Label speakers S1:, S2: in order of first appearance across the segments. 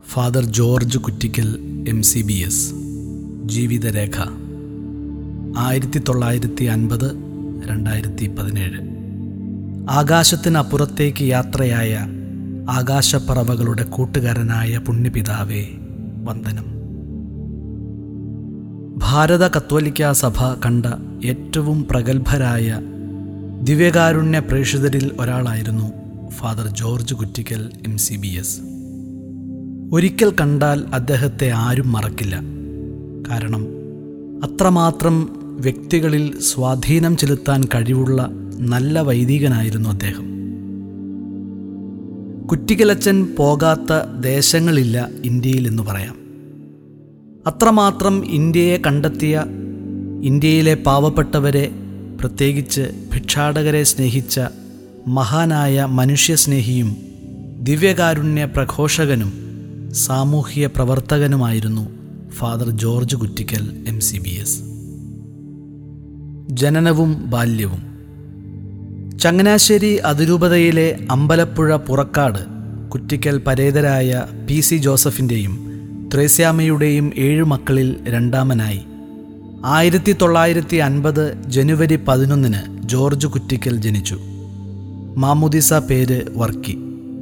S1: father George Kuttickal M C B S ജീവിതരേഖ ആയിരത്തി തൊള്ളായിരത്തി അൻപത് രണ്ടായിരത്തി പതിനേഴ് ആകാശത്തിനപ്പുറത്തേക്ക് യാത്രയായ ആകാശപ്പറവകളുടെ കൂട്ടുകാരനായ പുണ്യപിതാവേ വന്ദനം ഭാരത കത്തോലിക്ക സഭ കണ്ട ഏറ്റവും പ്രഗത്ഭരായ ദിവ്യകാരുണ്യ പ്രേക്ഷിതരിൽ ഒരാളായിരുന്നു father George Kuttickal M C B S ഒരിക്കൽ കണ്ടാൽ അദ്ദേഹത്തെ ആരും മറക്കില്ല കാരണം അത്രമാത്രം വ്യക്തികളിൽ സ്വാധീനം ചെലുത്താൻ കഴിവുള്ള നല്ല വൈദികനായിരുന്നു അദ്ദേഹം കുറ്റിക്കലച്ചൻ പോകാത്ത ദേശങ്ങളില്ല ഇന്ത്യയിൽ എന്ന് പറയാം അത്രമാത്രം ഇന്ത്യയെ കണ്ടെത്തിയ ഇന്ത്യയിലെ പാവപ്പെട്ടവരെ പ്രത്യേകിച്ച് ഭിക്ഷാടകരെ സ്നേഹിച്ച മഹാനായ മനുഷ്യസ്നേഹിയും ദിവ്യകാരുണ്യ പ്രഘോഷകനും സാമൂഹിക പ്രവർത്തകനുമായിരുന്നു father George Kuttickal M C B S ജനനവും ബാല്യവും ചങ്ങനാശ്ശേരി അതിരൂപതയിലെ അമ്പലപ്പുഴ പുറക്കാട് കുറ്റിക്കൽ പരേതരായ പി സി ജോസഫിൻ്റെയും ത്രേസ്യാമ്മയുടെയും ഏഴു മക്കളിൽ രണ്ടാമനായി ആയിരത്തി തൊള്ളായിരത്തി അൻപത് ജനുവരി പതിനൊന്നിന് ജോർജ് കുറ്റിക്കൽ ജനിച്ചു മാമുദിസ പേര് Varkey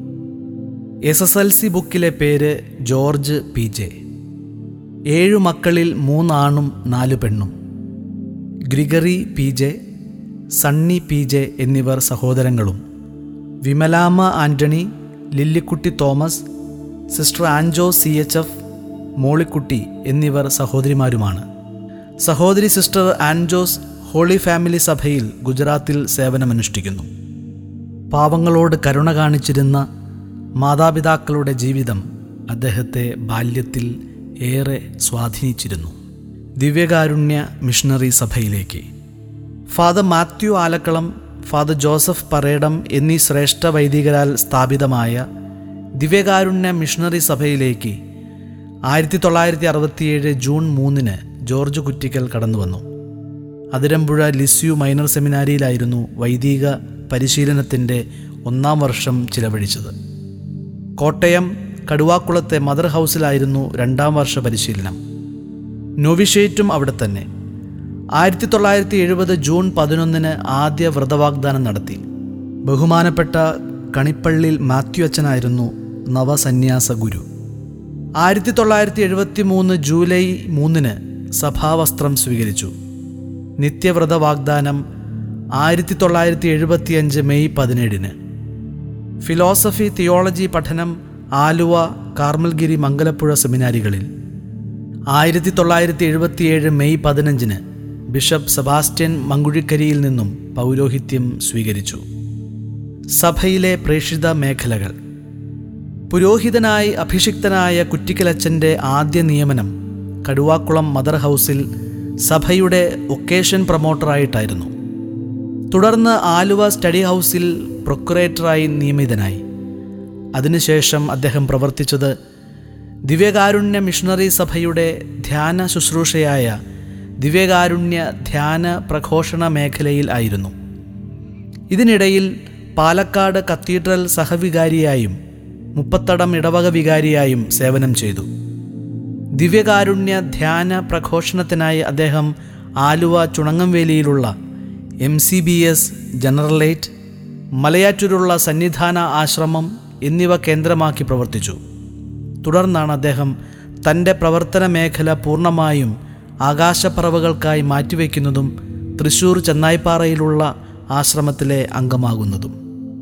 S1: S S L C ബുക്കിലെ പേര് ജോർജ് പി ജെ ഏഴു മക്കളിൽ മൂന്നാണും നാലു പെണ്ണും Gregory P J Sunny P J എന്നിവർ സഹോദരങ്ങളും Vimalamma Antony Lillikutty Thomas sister Anjo C H F Mollykutty എന്നിവർ സഹോദരിമാരുമാണ് സഹോദരി സിസ്റ്റർ ആൻജോസ് ഹോളി ഫാമിലി സഭയിൽ ഗുജറാത്തിൽ സേവനമനുഷ്ഠിക്കുന്നു പാവങ്ങളോട് കരുണ കാണിച്ചിരുന്ന മാതാപിതാക്കളുടെ ജീവിതം അദ്ദേഹത്തെ ബാല്യത്തിൽ ഏറെ സ്വാധീനിച്ചിരുന്നു ദിവ്യകാരുണ്യ മിഷണറി സഭയിലേക്ക് father Mathew Alakkalam father Joseph Paredam എന്നീ ശ്രേഷ്ഠ വൈദികരാൽ സ്ഥാപിതമായ ദിവ്യകാരുണ്യ മിഷണറി സഭയിലേക്ക് ആയിരത്തി തൊള്ളായിരത്തി അറുപത്തിയേഴ് ജൂൺ മൂന്നിന് ജോർജ് കുറ്റിക്കൽ കടന്നു വന്നു അതിരമ്പുഴ ലിസ്യു മൈനർ സെമിനാരിയിലായിരുന്നു വൈദിക പരിശീലനത്തിൻ്റെ ഒന്നാം വർഷം ചിലവഴിച്ചത് കോട്ടയം കടുവാക്കുളത്തെ മദർ ഹൗസിലായിരുന്നു രണ്ടാം വർഷ പരിശീലനം നോവിഷേറ്റും അവിടെ തന്നെ ആയിരത്തി തൊള്ളായിരത്തി എഴുപത് ജൂൺ പതിനൊന്നിന് ആദ്യ വ്രതവാഗ്ദാനം നടത്തി ബഹുമാനപ്പെട്ട കണിപ്പള്ളിൽ മാത്യു അച്ഛനായിരുന്നു നവസന്യാസ ഗുരു ആയിരത്തി തൊള്ളായിരത്തി എഴുപത്തി മൂന്ന് ജൂലൈ മൂന്നിന് സഭാവസ്ത്രം സ്വീകരിച്ചു നിത്യവ്രത വാഗ്ദാനം ആയിരത്തി തൊള്ളായിരത്തി എഴുപത്തിയഞ്ച് മെയ് പതിനേഴിന് ഫിലോസഫി തിയോളജി പഠനം ആലുവ കാർമൽഗിരി മംഗലപ്പുഴ സെമിനാരികളിൽ ആയിരത്തി തൊള്ളായിരത്തി എഴുപത്തിയേഴ് മെയ് പതിനഞ്ചിന് ബിഷപ്പ് സെബാസ്റ്റ്യൻ മങ്കുഴിക്കരിയിൽ നിന്നും പൗരോഹിത്യം സ്വീകരിച്ചു സഭയിലെ പ്രേക്ഷിത മേഖലകൾ പുരോഹിതനായി അഭിഷിക്തനായ കുറ്റിക്കലച്ചൻ്റെ ആദ്യ നിയമനം കടുവാക്കുളം മദർ ഹൗസിൽ സഭയുടെ ഒക്കേഷൻ പ്രൊമോട്ടറായിട്ടായിരുന്നു തുടർന്ന് ആലുവ സ്റ്റഡി ഹൗസിൽ പ്രൊക്കുറേറ്ററായി നിയമിതനായി അതിനുശേഷം അദ്ദേഹം പ്രവർത്തിച്ചത് ദിവ്യകാരുണ്യ മിഷണറി സഭയുടെ ധ്യാന ശുശ്രൂഷയായ ദിവ്യകാരുണ്യ ധ്യാന പ്രഘോഷണ മേഖലയിൽ ആയിരുന്നു ഇതിനിടയിൽ പാലക്കാട് കത്തീഡ്രൽ സഹവികാരിയായും മുപ്പത്തടം ഇടവക വികാരിയായും സേവനം ചെയ്തു ദിവ്യകാരുണ്യ ധ്യാന പ്രഘോഷണത്തിനായി അദ്ദേഹം ആലുവ ചുണങ്ങംവേലിയിലുള്ള M C B S generalate മലയാറ്റൂരുള്ള സന്നിധാന ആശ്രമം എന്നിവ കേന്ദ്രമാക്കി പ്രവർത്തിച്ചു തുടർന്നാണ് അദ്ദേഹം തൻ്റെ പ്രവർത്തന മേഖല പൂർണ്ണമായും ആകാശപ്പറവുകൾക്കായി മാറ്റിവെക്കുന്നതും തൃശൂർ ചെന്നായിപ്പാറയിലുള്ള ആശ്രമത്തിലെ അംഗമാകുന്നതും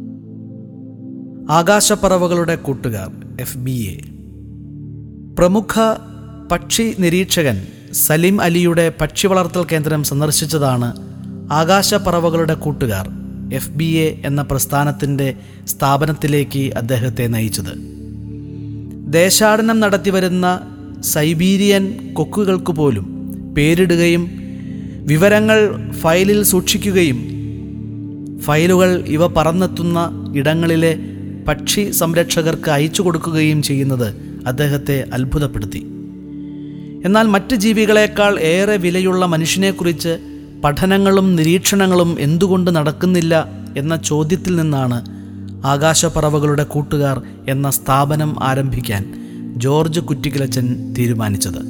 S1: ആകാശപ്പറവകളുടെ കൂട്ടുകാർ എഫ് ബി എ പ്രമുഖ പക്ഷി നിരീക്ഷകൻ സലിം അലിയുടെ പക്ഷി വളർത്തൽ കേന്ദ്രം സന്ദർശിച്ചതാണ് ആകാശപ്പറവകളുടെ കൂട്ടുകാർ എഫ് ബി എ എന്ന പ്രസ്ഥാനത്തിൻ്റെ സ്ഥാപനത്തിലേക്ക് അദ്ദേഹത്തെ നയിച്ചത് ദേശാടനം നടത്തിവരുന്ന സൈബീരിയൻ കൊക്കുകൾക്ക് പോലും പേരിടുകയും വിവരങ്ങൾ ഫയലിൽ സൂക്ഷിക്കുകയും ഫയലുകൾ ഇവ പറന്നെത്തുന്ന ഇടങ്ങളിലെ പക്ഷി സംരക്ഷകർക്ക് അയച്ചു കൊടുക്കുകയും ചെയ്യുന്നത് അദ്ദേഹത്തെ അത്ഭുതപ്പെടുത്തി എന്നാൽ മറ്റ് ജീവികളെക്കാൾ ഏറെ വിലയുള്ള മനുഷ്യനെക്കുറിച്ച് പഠനങ്ങളും നിരീക്ഷണങ്ങളും എന്തുകൊണ്ട് നടക്കുന്നില്ല എന്ന ചോദ്യത്തിൽ നിന്നാണ് ആകാശപ്പറവകളുടെ കൂട്ടുകാർ എന്ന സ്ഥാപനം ആരംഭിക്കാൻ ജോർജ് കുറ്റിക്കിലച്ചൻ തീരുമാനിച്ചത്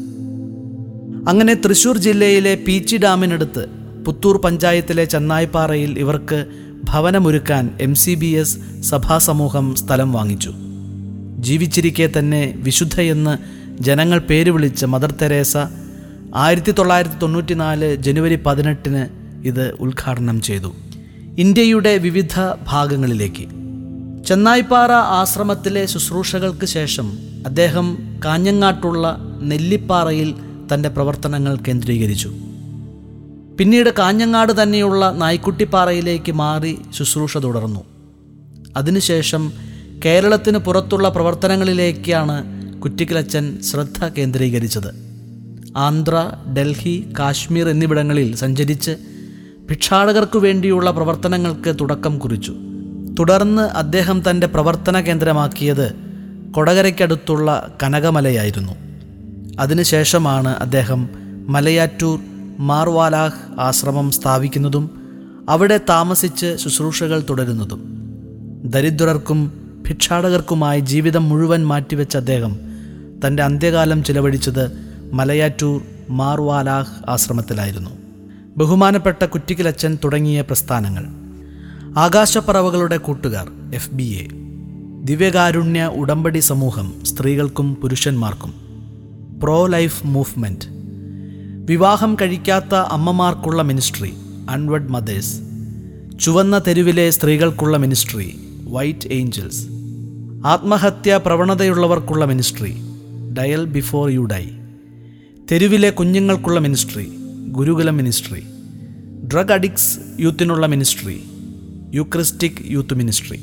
S1: അങ്ങനെ തൃശൂർ ജില്ലയിലെ പീച്ചി ഡാമിനടുത്ത് പുത്തൂർ പഞ്ചായത്തിലെ ചെന്നായിപ്പാറയിൽ ഇവർക്ക് ഭവനമൊരുക്കാൻ എം സി ബി എസ് സഭാസമൂഹം സ്ഥലം വാങ്ങിച്ചു ജീവിച്ചിരിക്കെ തന്നെ വിശുദ്ധയെന്ന് ജനങ്ങൾ പേര് വിളിച്ച മദർ തെരേസ ആയിരത്തി തൊള്ളായിരത്തി തൊണ്ണൂറ്റി നാല് ജനുവരി പതിനെട്ടിന് ഇത് ഉദ്ഘാടനം ചെയ്തു ഇന്ത്യയുടെ വിവിധ ഭാഗങ്ങളിലേക്ക് ചെന്നായിപ്പാറ ആശ്രമത്തിലെ ശുശ്രൂഷകൾക്ക് ശേഷം അദ്ദേഹം കാഞ്ഞങ്ങാട്ടുള്ള നെല്ലിപ്പാറയിൽ തൻ്റെ പ്രവർത്തനങ്ങൾ കേന്ദ്രീകരിച്ചു പിന്നീട് കാഞ്ഞങ്ങാട് തന്നെയുള്ള നായ്ക്കുട്ടിപ്പാറയിലേക്ക് മാറി ശുശ്രൂഷ തുടർന്നു അതിനുശേഷം കേരളത്തിന് പുറത്തുള്ള പ്രവർത്തനങ്ങളിലേക്കാണ് കുറ്റിക്കിലച്ചൻ ശ്രദ്ധ കേന്ദ്രീകരിച്ചത് ആന്ധ്ര ഡൽഹി കാശ്മീർ എന്നിവിടങ്ങളിൽ സഞ്ചരിച്ച് ഭിക്ഷാടകർക്കു വേണ്ടിയുള്ള പ്രവർത്തനങ്ങൾക്ക് തുടക്കം കുറിച്ചു തുടർന്ന് അദ്ദേഹം തൻ്റെ പ്രവർത്തന കേന്ദ്രമാക്കിയത് കൊടകരയ്ക്കടുത്തുള്ള കനകമലയായിരുന്നു അതിനുശേഷമാണ് അദ്ദേഹം മലയാറ്റൂർ മാർവാലാഹ് ആശ്രമം സ്ഥാപിക്കുന്നതും അവിടെ താമസിച്ച് ശുശ്രൂഷകൾ തുടരുന്നതും ദരിദ്രർക്കും ഭിക്ഷാടകർക്കുമായി ജീവിതം മുഴുവൻ മാറ്റിവെച്ച അദ്ദേഹം തൻ്റെ അന്ത്യകാലം ചിലവഴിച്ചത് മലയാറ്റൂർ മാർവാലാഹ് ആശ്രമത്തിലായിരുന്നു ബഹുമാനപ്പെട്ട കുറ്റിക്കിലച്ചൻ തുടങ്ങിയ പ്രസ്ഥാനങ്ങൾ ആകാശപ്പറവകളുടെ കൂട്ടുകാർ എഫ് ബി എ ദിവ്യകാരുണ്യ ഉടമ്പടി സമൂഹം സ്ത്രീകൾക്കും പുരുഷന്മാർക്കും പ്രോ ലൈഫ് മൂവ്മെൻറ്റ് വിവാഹം കഴിക്കാത്ത അമ്മമാർക്കുള്ള മിനിസ്ട്രി അൺവഡ് മദേഴ്സ് ചുവന്ന തെരുവിലെ സ്ത്രീകൾക്കുള്ള മിനിസ്ട്രി വൈറ്റ് ഏഞ്ചൽസ് ആത്മഹത്യാ പ്രവണതയുള്ളവർക്കുള്ള ministry dial before you die തെരുവിലെ കുഞ്ഞുങ്ങൾക്കുള്ള ministry Gurukulam ministry drug addicts യൂത്തിനുള്ള മിനിസ്ട്രി യൂക്രിസ്റ്റിക് യൂത്ത് മിനിസ്ട്രി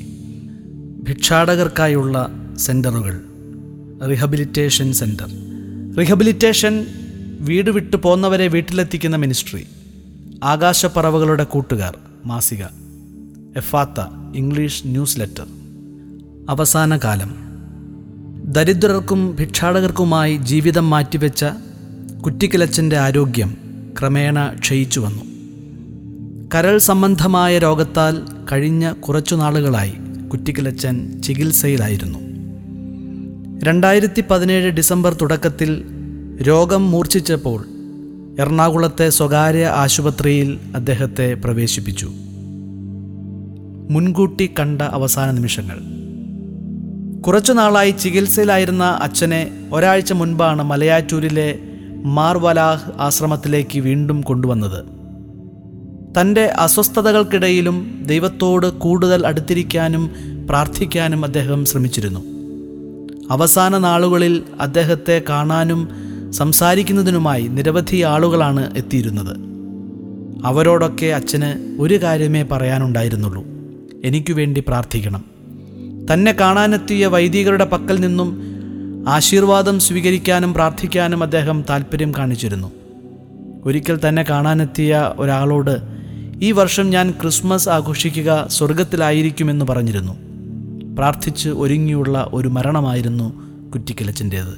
S1: ഭിക്ഷാടകർക്കായുള്ള സെൻറ്ററുകൾ റിഹബിലിറ്റേഷൻ സെൻറ്റർ റിഹബിലിറ്റേഷൻ വീട് വിട്ടു പോന്നവരെ വീട്ടിലെത്തിക്കുന്ന മിനിസ്ട്രി ആകാശപ്പറവകളുടെ കൂട്ടുകാർ മാസിക എഫാത്ത ഇംഗ്ലീഷ് ന്യൂസ് ലെറ്റർ അവസാന കാലം ദരിദ്രർക്കും ഭിക്ഷാടകർക്കുമായി ജീവിതം മാറ്റിവെച്ച കുറ്റിക്കിലച്ചൻ്റെ ആരോഗ്യം ക്രമേണ ക്ഷയിച്ചു വന്നു കരൾ സംബന്ധമായ രോഗത്താൽ കഴിഞ്ഞ കുറച്ചു നാളുകളായി കുറ്റിക്കിലച്ചൻ ചികിത്സയിലായിരുന്നു രണ്ടായിരത്തി പതിനേഴ് ഡിസംബർ തുടക്കത്തിൽ രോഗം മൂർച്ഛിച്ചപ്പോൾ എറണാകുളത്തെ സ്വകാര്യ ആശുപത്രിയിൽ അദ്ദേഹത്തെ പ്രവേശിപ്പിച്ചു മുൻകൂട്ടി കണ്ട അവസാന നിമിഷങ്ങൾ കുറച്ചു നാളായി ചികിത്സയിലായിരുന്ന അച്ഛനെ ഒരാഴ്ച മുൻപാണ് മലയാറ്റൂരിലെ മാർവലാഹ് ആശ്രമത്തിലേക്ക് വീണ്ടും കൊണ്ടുവന്നത് തൻ്റെ അസ്വസ്ഥതകൾക്കിടയിലും ദൈവത്തോട് കൂടുതൽ അടുത്തിരിക്കാനും പ്രാർത്ഥിക്കാനും അദ്ദേഹം ശ്രമിച്ചിരുന്നു അവസാന നാളുകളിൽ അദ്ദേഹത്തെ കാണാനും സംസാരിക്കുന്നതിനുമായി നിരവധി ആളുകളാണ് എത്തിയിരുന്നത് അവരോടൊക്കെ അച്ഛന് ഒരു കാര്യമേ പറയാനുണ്ടായിരുന്നുള്ളൂ എനിക്കു വേണ്ടി പ്രാർത്ഥിക്കണം തന്നെ കാണാനെത്തിയ വൈദികരുടെ പക്കൽ നിന്നും ആശീർവാദം സ്വീകരിക്കാനും പ്രാർത്ഥിക്കാനും അദ്ദേഹം താല്പര്യം കാണിച്ചിരുന്നു ഒരിക്കൽ തന്നെ കാണാനെത്തിയ ഒരാളോട് ഈ വർഷം ഞാൻ ക്രിസ്മസ് ആഘോഷിക്കുക സ്വർഗത്തിലായിരിക്കുമെന്ന് പറഞ്ഞിരുന്നു പ്രാർത്ഥിച്ച് ഒരുങ്ങിയുള്ള ഒരു മരണമായിരുന്നു കുറ്റിക്കിലച്ചിൻ്റേത്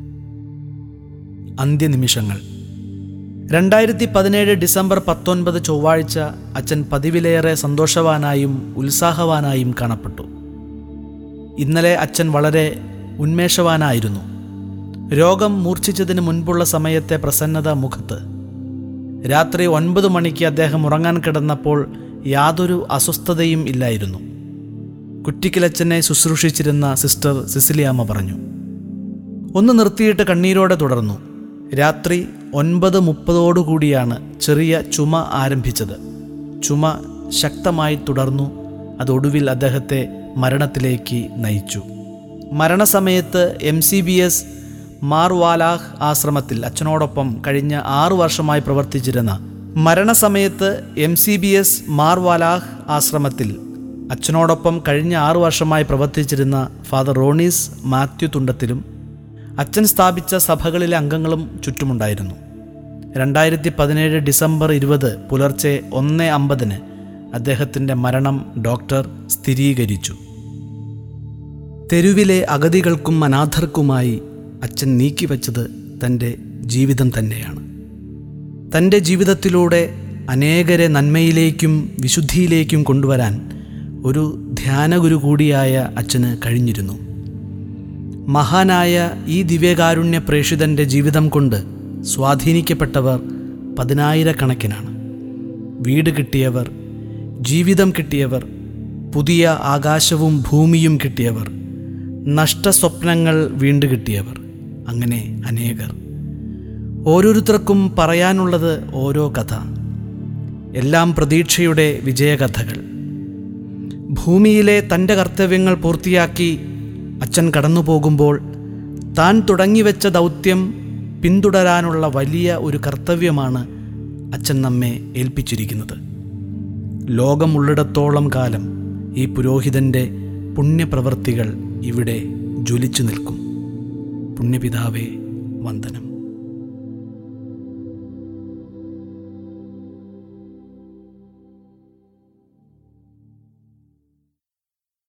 S1: അന്ത്യനിമിഷങ്ങൾ രണ്ടായിരത്തി പതിനേഴ് ഡിസംബർ പത്തൊൻപത് ചൊവ്വാഴ്ച അച്ഛൻ പതിവിലേറെ സന്തോഷവാനായും ഉത്സാഹവാനായും കാണപ്പെട്ടു ഇന്നലെ അച്ഛൻ വളരെ ഉന്മേഷവാനായിരുന്നു രോഗം മൂർച്ഛിച്ചതിന് മുൻപുള്ള സമയത്തെ പ്രസന്നത മുഖത്ത് രാത്രി ഒൻപത് മണിക്ക് അദ്ദേഹം ഉറങ്ങാൻ കിടന്നപ്പോൾ യാതൊരു അസ്വസ്ഥതയും ഇല്ലായിരുന്നു കുറ്റിക്കിലച്ചനെ ശുശ്രൂഷിച്ചിരുന്ന സിസ്റ്റർ സിസിലിയാമ്മ പറഞ്ഞു ഒന്ന് നിർത്തിയിട്ട് കണ്ണീരോടെ തുടർന്നു രാത്രി ഒൻപത് മുപ്പതോടുകൂടിയാണ് ചെറിയ ചുമ ആരംഭിച്ചത് ചുമ ശക്തമായി തുടർന്നു അതൊടുവിൽ അദ്ദേഹത്തെ മരണത്തിലേക്ക് നയിച്ചു മരണസമയത്ത് M C B S Marvalah ആശ്രമത്തിൽ അച്ഛനോടൊപ്പം കഴിഞ്ഞ ആറു വർഷമായി പ്രവർത്തിച്ചിരുന്ന മരണസമയത്ത് M C B S Marvalah ആശ്രമത്തിൽ അച്ഛനോടൊപ്പം കഴിഞ്ഞ ആറു വർഷമായി പ്രവർത്തിച്ചിരുന്ന ഫാദർ റോണീസ് മാത്യു തുണ്ടത്തിലും അച്ഛൻ സ്ഥാപിച്ച സഭകളിലെ അംഗങ്ങളും ചുറ്റുമുണ്ടായിരുന്നു രണ്ടായിരത്തി പതിനേഴ് ഡിസംബർ ഇരുപത് പുലർച്ചെ ഒന്ന് അമ്പതിന് അദ്ദേഹത്തിൻ്റെ മരണം ഡോക്ടർ സ്ഥിരീകരിച്ചു തെരുവിലെ അഗതികൾക്കും അനാഥർക്കുമായി അച്ഛൻ നീക്കിവച്ചത് തൻ്റെ ജീവിതം തന്നെയാണ് തൻ്റെ ജീവിതത്തിലൂടെ അനേകരെ നന്മയിലേക്കും വിശുദ്ധിയിലേക്കും കൊണ്ടുവരാൻ ഒരു ധ്യാനഗുരു കൂടിയായ അച്ഛന് കഴിഞ്ഞിരുന്നു മഹാനായ ഈ ദിവ്യകാരുണ്യ പ്രേഷിതൻ്റെ ജീവിതം കൊണ്ട് സ്വാധീനിക്കപ്പെട്ടവർ പതിനായിരക്കണക്കിനാണ് വീട് കിട്ടിയവർ ജീവിതം കിട്ടിയവർ പുതിയ ആകാശവും ഭൂമിയും കിട്ടിയവർ നഷ്ടസ്വപ്നങ്ങൾ വീണ്ടു കിട്ടിയവർ അങ്ങനെ അനേകർ ഓരോരുത്തർക്കും പറയാനുള്ളത് ഓരോ കഥ എല്ലാം പ്രതീക്ഷയുടെ വിജയകഥകൾ ഭൂമിയിലെ തൻ്റെ കർത്തവ്യങ്ങൾ പൂർത്തിയാക്കി അച്ഛൻ കടന്നു പോകുമ്പോൾ താൻ തുടങ്ങിവെച്ച ദൗത്യം പിന്തുടരാനുള്ള വലിയ ഒരു കർത്തവ്യമാണ് അച്ഛൻ നമ്മെ ഏൽപ്പിച്ചിരിക്കുന്നത് ലോകമുള്ളിടത്തോളം കാലം ഈ പുരോഹിതൻ്റെ പുണ്യപ്രവൃത്തികൾ ഇവിടെ ജ്വലിച്ചു നിൽക്കും പുണ്യപിതാവേ വന്ദനം